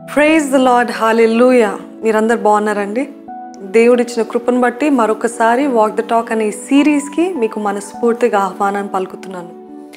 praise the lord hallelujah మీరందరు బాగున్నారండి దేవుడిచ్చిన కృపను బట్టి మరొకసారి వాక్ ద టాక్ అనే ఈ సిరీస్కి మీకు మనస్ఫూర్తిగా ఆహ్వానాన్ని పలుకుతున్నాను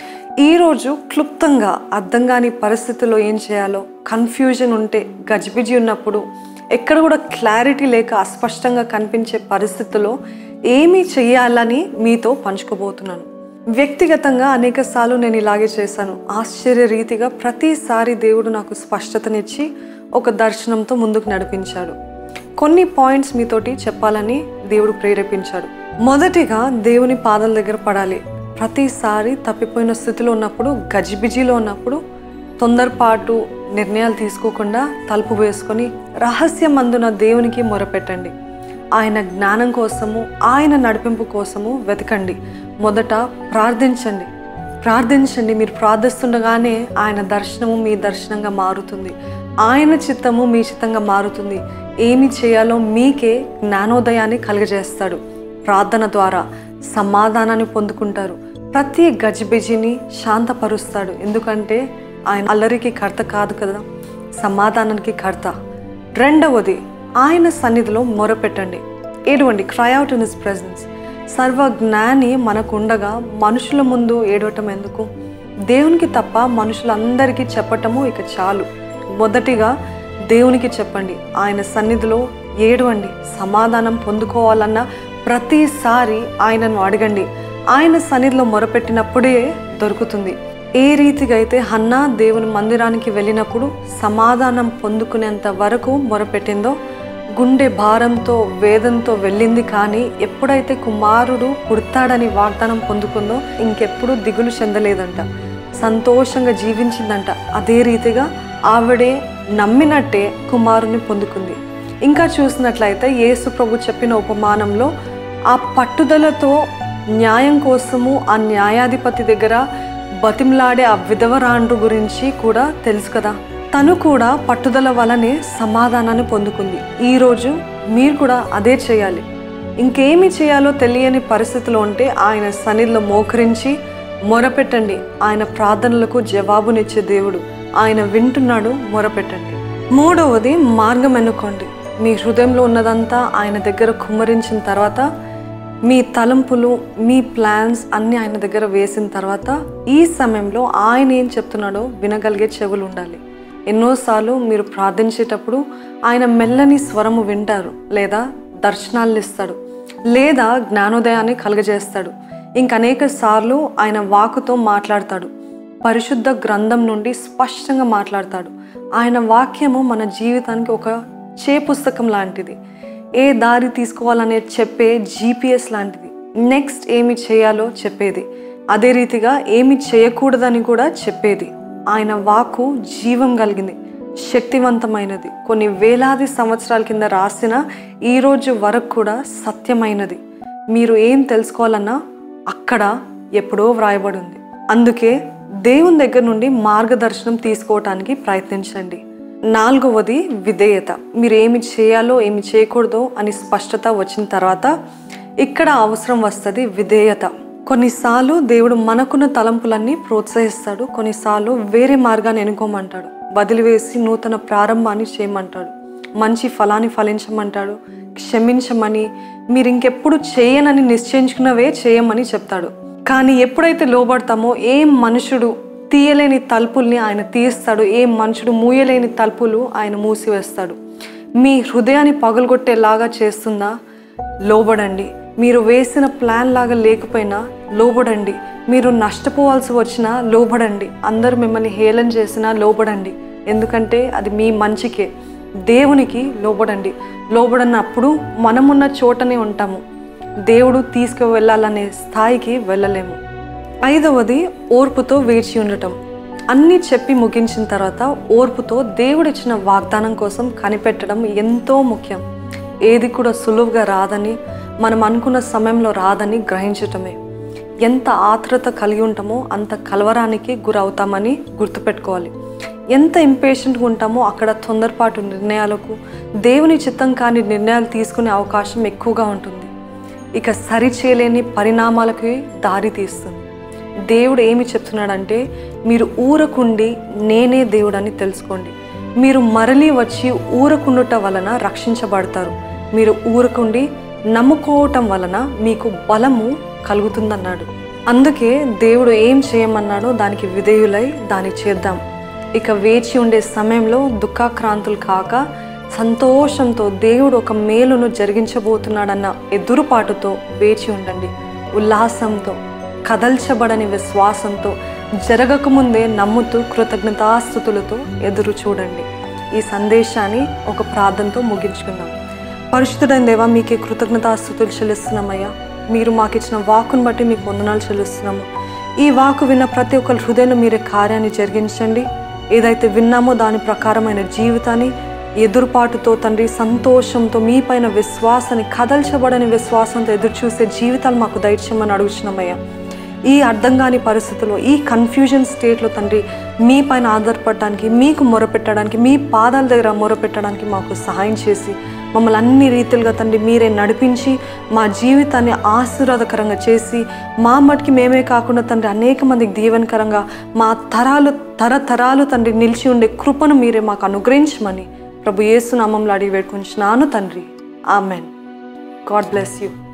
ఈరోజు క్లుప్తంగా అర్థం కాని పరిస్థితుల్లో ఏం చేయాలో కన్ఫ్యూజన్ ఉంటే గజిబిజి ఉన్నప్పుడు ఎక్కడ కూడా క్లారిటీ లేక అస్పష్టంగా కనిపించే పరిస్థితుల్లో ఏమి చేయాలని మీతో పంచుకోబోతున్నాను వ్యక్తిగతంగా అనేక సార్లు నేను ఇలాగే చేశాను ఆశ్చర్య రీతిగా ప్రతిసారి దేవుడు నాకు స్పష్టతనిచ్చి ఒక దర్శనంతో ముందుకు నడిపించాడు కొన్ని పాయింట్స్ మీతోటి చెప్పాలని దేవుడు ప్రేరేపించాడు మొదటిగా దేవుని పాదాల దగ్గర పడాలి ప్రతిసారి తప్పిపోయిన స్థితిలో ఉన్నప్పుడు గజిబిజిలో ఉన్నప్పుడు తొందరపాటు నిర్ణయాలు తీసుకోకుండా తలుపు వేసుకొని రహస్యమందున దేవునికి మొరపెట్టండి ఆయన జ్ఞానం కోసము ఆయన నడిపింపు కోసము వెతకండి మొదట ప్రార్థించండి ప్రార్థించండి మీరు ప్రార్థిస్తుండగానే ఆయన దర్శనము మీ దర్శనంగా మారుతుంది ఆయన చిత్తము మీ చిత్తంగా మారుతుంది ఏమి చేయాలో మీకే జ్ఞానోదయాన్ని కలుగజేస్తాడు ప్రార్థన ద్వారా సమాధానాన్ని పొందుకుంటారు ప్రతి గజిబిజిని శాంతపరుస్తాడు ఎందుకంటే ఆయన అల్లరికి కర్త కాదు కదా సమాధానానికి కర్త రెండవది ఆయన సన్నిధిలో మొరపెట్టండి ఏడవండి cry out in his presence సర్వజ్ఞాని మనకు ఉండగా మనుషుల ముందు ఏడవటం ఎందుకు దేవునికి తప్ప మనుషులందరికీ చెప్పటము ఇక చాలు మొదటిగా దేవునికి చెప్పండి ఆయన సన్నిధిలో ఏడవండి సమాధానం పొందుకోవాలన్న ప్రతిసారి ఆయనను అడగండి ఆయన సన్నిధిలో మొరపెట్టినప్పుడే దొరుకుతుంది ఏ రీతిగా అయితే హన్నా దేవుని మందిరానికి వెళ్ళినప్పుడు సమాధానం పొందుకునేంత వరకు మొరపెట్టిందో గుండె భారంతో వేదంతో వెళ్ళింది కానీ ఎప్పుడైతే కుమారుడు పుడతాడని వాగ్దానం పొందుకుందో ఇంకెప్పుడు దిగులు చెందలేదంట సంతోషంగా జీవించిందంట అదే రీతిగా ఆవిడే నమ్మినట్టే కుమారుని పొందుకుంది ఇంకా చూసినట్లయితే యేసు ప్రభు చెప్పిన ఉపమానంలో ఆ పట్టుదలతో న్యాయం కోసము ఆ న్యాయాధిపతి దగ్గర బతిమలాడే ఆ విధవరాండ్రు గురించి కూడా తెలుసు కదా తను కూడా పట్టుదల వలనే సమాధానాన్ని పొందుకుంది ఈరోజు మీరు కూడా అదే చేయాలి ఇంకేమి చేయాలో తెలియని పరిస్థితిలో ఉంటే ఆయన సన్నిధిలో మోకరించి మొరపెట్టండి ఆయన ప్రార్థనలకు జవాబునిచ్చే దేవుడు ఆయన వింటున్నాడు మొరపెట్టండి మూడవది మార్గం ఎన్నుకోండి మీ హృదయంలో ఉన్నదంతా ఆయన దగ్గర కుమ్మరించిన తర్వాత మీ తలంపులు మీ ప్లాన్స్ అన్నీ ఆయన దగ్గర వేసిన తర్వాత ఈ సమయంలో ఆయన ఏం చెప్తున్నాడో వినగలిగే చెవులు ఉండాలి ఎన్నోసార్లు మీరు ప్రార్థించేటప్పుడు ఆయన మెల్లని స్వరము వింటారు లేదా దర్శనాలు ఇస్తాడు లేదా జ్ఞానోదయాన్ని కలుగజేస్తాడు ఇంకనేక సార్లు ఆయన వాకుతో మాట్లాడతాడు పరిశుద్ధ గ్రంథం నుండి స్పష్టంగా మాట్లాడతాడు ఆయన వాక్యము మన జీవితానికి ఒక చే పుస్తకం లాంటిది ఏ దారి తీసుకోవాలనే చెప్పే జీపీఎస్ లాంటిది నెక్స్ట్ ఏమి చేయాలో చెప్పేది అదే రీతిగా ఏమి చేయకూడదని కూడా చెప్పేది ఆయన వాకు జీవం కలిగింది శక్తివంతమైనది కొన్ని వేలాది సంవత్సరాల కింద రాసిన ఈరోజు వరకు కూడా సత్యమైనది మీరు ఏం తెలుసుకోవాలన్నా అక్కడ ఎప్పుడో వ్రాయబడి ఉంది అందుకే దేవుని దగ్గర నుండి మార్గదర్శనం తీసుకోవటానికి ప్రయత్నించండి నాలుగవది విధేయత మీరు ఏమి చేయాలో ఏమి చేయకూడదో అని స్పష్టత వచ్చిన తర్వాత ఇక్కడ అవసరం వస్తుంది విధేయత కొన్నిసార్లు దేవుడు మనకున్న తలంపులన్నీ ప్రోత్సహిస్తాడు కొన్నిసార్లు వేరే మార్గాన్ని ఎన్నుకోమంటాడు వదిలివేసి నూతన ప్రారంభాన్ని చేయమంటాడు మంచి ఫలాన్ని ఫలించమంటాడు క్షమించమని మీరు ఇంకెప్పుడు చేయనని నిశ్చయించుకున్నవే చేయమని చెప్తాడు కానీ ఎప్పుడైతే లోబడతామో ఏ మనుషుడు తీయలేని తలుపుల్ని ఆయన తీస్తాడు ఏ మనుషుడు మూయలేని తలుపులు ఆయన మూసివేస్తాడు మీ హృదయాన్ని పగలగొట్టేలాగా చేస్తుందా లోబడండి మీరు వేసిన ప్లాన్ లాగా లేకపోయినా లోబడండి మీరు నష్టపోవాల్సి వచ్చినా లోబడండి అందరూ మిమ్మల్ని హేళన చేసినా లోబడండి ఎందుకంటే అది మీ మంచికే దేవునికి లోబడండి లోబడనప్పుడు మనమున్న చోటనే ఉంటాము దేవుడు తీసుకువెళ్ళాలనే స్థాయికి వెళ్ళలేము ఐదవది ఓర్పుతో వేచి ఉండటం అన్నీ చెప్పి ముగించిన తర్వాత ఓర్పుతో దేవుడిచ్చిన వాగ్దానం కోసం కనిపెట్టడం ఎంతో ముఖ్యం ఏది కూడా సులువుగా రాదని మనం అనుకున్న సమయంలో రాదని గ్రహించటమే ఎంత ఆత్రత కలిగి ఉంటామో అంత కలవరానికి గురవుతామని గుర్తుపెట్టుకోవాలి ఎంత ఇంపేషెంట్గా ఉంటామో అక్కడ తొందరపాటు నిర్ణయాలకు దేవుని చిత్తం కాని నిర్ణయాలు తీసుకునే అవకాశం ఎక్కువగా ఉంటుంది ఇక సరిచేయలేని పరిణామాలకి దారి తీస్తుంది దేవుడు ఏమి చెప్తున్నాడంటే మీరు ఊరకుండి నేనే దేవుడని తెలుసుకోండి మీరు మరలి వచ్చి ఊరకుండుట వలన రక్షించబడతారు మీరు ఊరకుండి నమ్ముకోవటం వలన మీకు బలము కలుగుతుందన్నాడు అందుకే దేవుడు ఏం చేయమన్నాడో దానికి విధేయులై దాన్ని చేద్దాం ఇక వేచి ఉండే సమయంలో దుఃఖాక్రాంతులు కాక సంతోషంతో దేవుడు ఒక మేలును జరిగించబోతున్నాడన్న ఎదురుపాటుతో వేచి ఉండండి ఉల్లాసంతో కదల్చబడని విశ్వాసంతో జరగకముందే నమ్ముతూ కృతజ్ఞతాస్థుతులతో ఎదురు చూడండి ఈ సందేశాన్ని ఒక ప్రార్థనతో ముగించుకుందాం పరిశుద్ధుడైన దేవా మీకే కృతజ్ఞతాస్థుతులు చెల్లిస్తున్నామయ్యా మీరు మాకు ఇచ్చిన వాకును బట్టి మీకు వందనాలు చెల్లిస్తున్నాము ఈ వాకు విన్న ప్రతి ఒక్కరి హృదయంలో మీరే కార్యాన్ని జరిగించండి ఏదైతే విన్నామో దాని ప్రకారమైన జీవితాన్ని ఎదురుపాటుతో తండ్రి సంతోషంతో మీ పైన విశ్వాసాన్ని కదల్చబడని విశ్వాసంతో ఎదురు చూసే జీవితాలు మాకు దయచేయమని అడుగుతున్నామయ్యా ఈ అర్థం కాని పరిస్థితుల్లో ఈ కన్ఫ్యూజన్ స్టేట్లో తండ్రి మీ పైన ఆధారపడడానికి మీకు మొరపెట్టడానికి మీ పాదాల దగ్గర మొరపెట్టడానికి మాకు సహాయం చేసి మమ్మల్ని అన్ని రీతిలుగా తండ్రి మీరే నడిపించి మా జీవితాన్ని ఆశీర్వాదకరంగా చేసి మా మటుకి మేమే కాకుండా తండ్రి అనేక మందికి దీవెనకరంగా మా తరాలు తరతరాలు తండ్రి నిలిచి ఉండే కృపను మీరే మాకు అనుగ్రహించమని ప్రభు యేసు నామంలో అడిగి వేడుకుంటున్నాను తండ్రి ఆమెన్ గాడ్ బ్లెస్ యూ